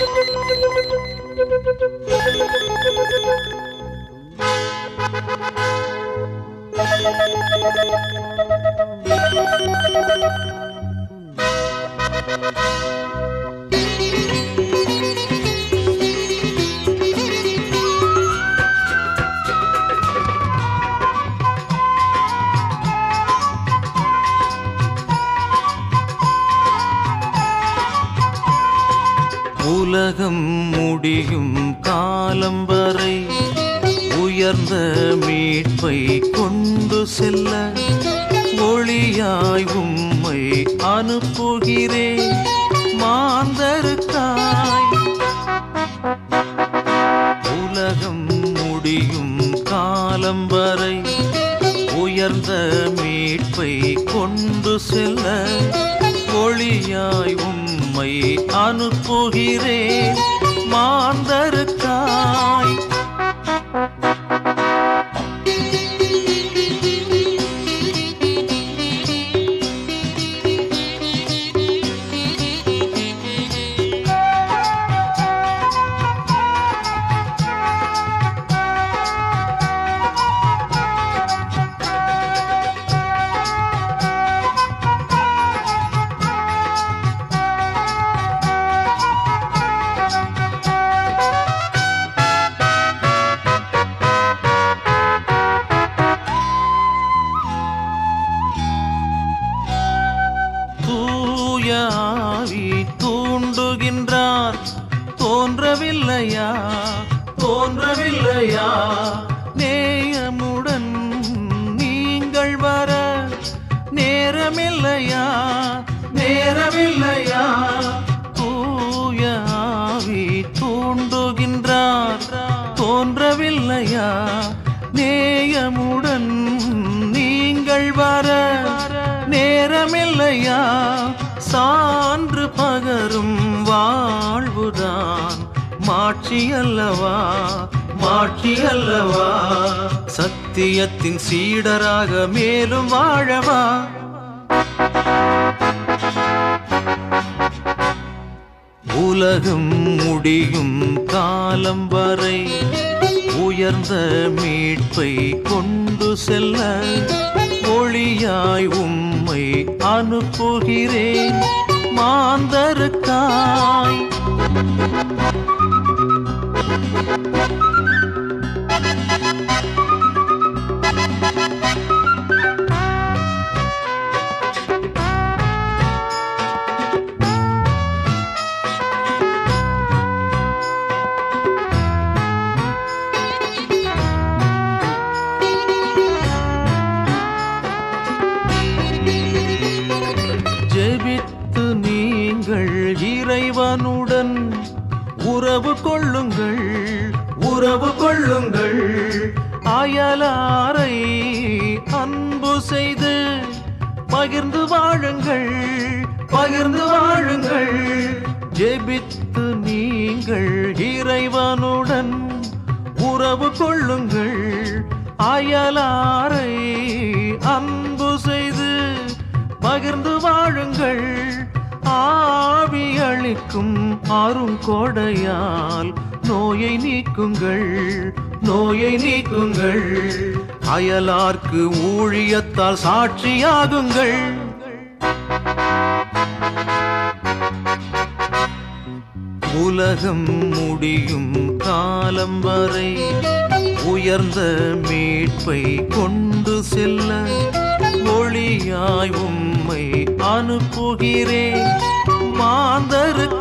உலகம் முடியும் காலம் வரை உயர்ந்த மீட்பை கொண்டு செல்ல ஒளியாய் உம்மை அனுப்புகிறேன் மாந்தருக்காய் உலகம் முடியும் காலம் வரை உயர்ந்த மீட்பை கொண்டு செல்ல ஒளியாய் உம்மை அனுப்புகிறேன் மாந்தருக்காய் தூய ஆவி தூண்டுகின்றார் தோன்றவில்லையா தோன்றவில்லையா நேயமுடன் நீங்கள் வர நேரமில்லையா நேரமில்லையா தூய ஆவி தூண்டுகின்றார் தோன்றவில்லையா நேயமுடன் நீங்கள் வர நேரமில்லையா சான்று பகரும் வாழ்வுதான் மாட்சி அல்லவா மாட்சி அல்லவா சத்தியத்தின் சீடராக மேலும் வாழவா உலகம் முடியும் காலம் வரை உயர்ந்த மீட்பை கொண்டு செல்ல ஒளியாய் உம்மை அனுப்புகிறேன் மாந்தருக்காய் ஜெபித்து நீங்கள் இறைவனுடன் உறவு கொள்ளுங்கள் உறவு கொள்ளுங்கள் அயலாரை அன்பு செய்து பகிர்ந்து வாழுங்கள் பகிர்ந்து வாழுங்கள் ஜெபித்து நீங்கள் இறைவனுடன் உறவு கொள்ளுங்கள் அயலாரை அன்பு செய்து பகிர்ந்து வாழுங்கள் ஆவி அளிக்கும் அருங்கொடையால் நோயை நீக்குங்கள் நோயை நீக்குங்கள் அயலார்க்கு ஊழியத்தால் சாட்சியாகுங்கள் உலகம் முடியும் காலம் வரை உயர்ந்த மீட்பை கொண்டு செல்ல ஒளியாய் உம்மை அனுப்புகிறேன் மாந்தருக்கு